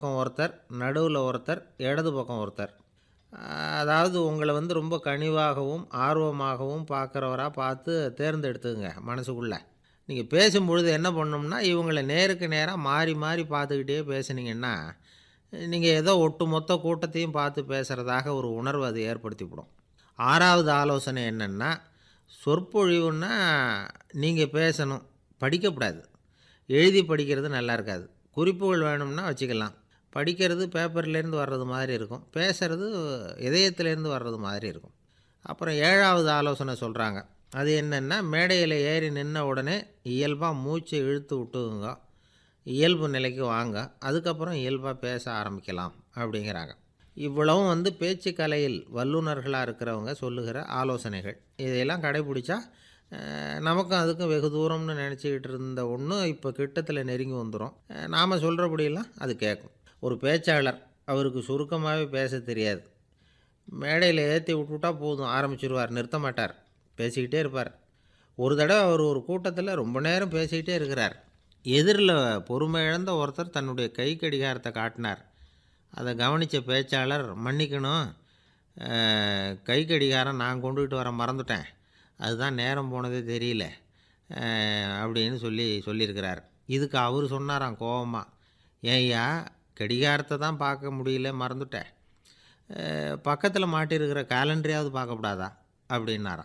பக்கம் ஒருத்தர் நடுவில் ஒருத்தர் இடது பக்கம் ஒருத்தர் அதாவது உங்களை வந்து ரொம்ப கனிவாகவும் ஆர்வமாகவும் பார்க்குறவராக பார்த்து தேர்ந்தெடுத்துங்க மனசுக்குள்ளே நீங்கள் பேசும்பொழுது என்ன பண்ணணும்னா இவங்களை நேருக்கு நேராக மாறி மாறி பார்த்துக்கிட்டே பேசுனீங்கன்னா நீங்கள் ஏதோ ஒட்டுமொத்த கூட்டத்தையும் பார்த்து பேசுகிறதாக ஒரு உணர்வு அது ஏற்படுத்திவிடும் ஆறாவது ஆலோசனை என்னென்னா சொற்பொழிவுன்னா நீங்கள் பேசணும் படிக்கக்கூடாது எழுதி படிக்கிறது நல்லா இருக்காது குறிப்புகள் வேணும்னா வச்சுக்கலாம் படிக்கிறது பேப்பர்லேருந்து வர்றது மாதிரி இருக்கும் பேசுகிறது இதயத்துலேருந்து வர்றது மாதிரி இருக்கும் அப்புறம் ஏழாவது ஆலோசனை சொல்கிறாங்க அது என்னென்னா மேடையில் ஏறி நின்ன உடனே இயல்பாக மூச்சை இழுத்து விட்டுங்க இயல்பு நிலைக்கு வாங்க அதுக்கப்புறம் இயல்பாக பேச ஆரம்பிக்கலாம் அப்படிங்கிறாங்க இவ்வளவும் வந்து பேச்சு கலையில் வல்லுநர்களாக இருக்கிறவங்க சொல்லுகிற ஆலோசனைகள் இதையெல்லாம் கடைபிடிச்சா அஹ், நமக்கும் அதுக்கும் வெகு தூரம்னு நினச்சிக்கிட்டு இருந்த ஒன்று இப்போ கிட்டத்தில் நெருங்கி வந்துடும் நாம் சொல்கிறபடியெல்லாம் அது கேட்கும் ஒரு பேச்சாளர் அவருக்கு சுருக்கமாகவே பேச தெரியாது மேடையில் ஏற்றி விட்டுவிட்டா போதும் ஆரம்பிச்சிருவார் நிறுத்த மாட்டார் பேசிக்கிட்டே இருப்பார் ஒரு தடவை அவர் ஒரு கூட்டத்தில் ரொம்ப நேரம் பேசிக்கிட்டே இருக்கிறார் எதிரில் பொறுமை இழந்த ஒருத்தர் தன்னுடைய கை கடிகாரத்தை காட்டினார் அதை கவனித்த பேச்சாளர் மன்னிக்கணும் அஹ், கை கடிகாரம் நான் கொண்டுகிட்டு வர மறந்துட்டேன் அதுதான் நேரம் போனதே தெரியல அஹ், அப்படின்னு சொல்லி சொல்லியிருக்கிறார் இதுக்கு அவர் சொன்னாராம் கோவமாக ஏய்யா கடிகாரத்தை தான் பார்க்க முடியல மறந்துட்டேன் பக்கத்தில் மாட்டியிருக்கிற கேலண்டரையாவது பார்க்கக்கூடாதா அப்படின்னாராம்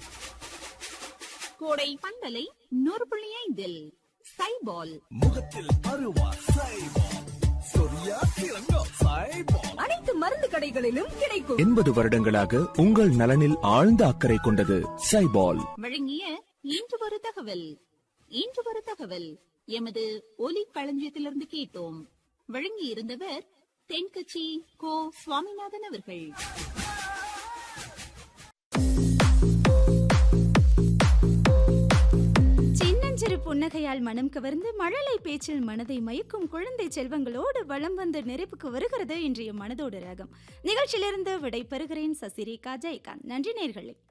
கோடை பந்தலை நூறு புள்ளி ஐந்தில் சைபால் முகத்தில் அருவா சைபால் சொரியா திறங்கோ சைபால் அனைத்து மருந்து கடைகளிலும் கிடைக்கும் எண்பது வருடங்களாக உங்கள் நலனில் ஆழ்ந்த அக்கறை கொண்டது சைபால் வழங்கிய இன்று ஒரு தகவல் இன்று ஒரு தகவல் எமது ஒலி களஞ்சியத்திலிருந்து கேட்டோம் வழங்கி இருந்தவர் தென்கட்சி கோ சுவாமிநாதன் அவர்கள் சின்னஞ்சிறு புன்னகையால் மனம் கவர்ந்து மழலை பேச்சில் மனதை மயக்கும் குழந்தை செல்வங்களோடு வலம் வந்து நிறைவுக்கு வருகிறது இன்றைய மனதோடு ராகம் நிகழ்ச்சியிலிருந்து விடை பெறுகிறேன் சசிரேகா ஜெயகாந்த் நன்றி நேர்களே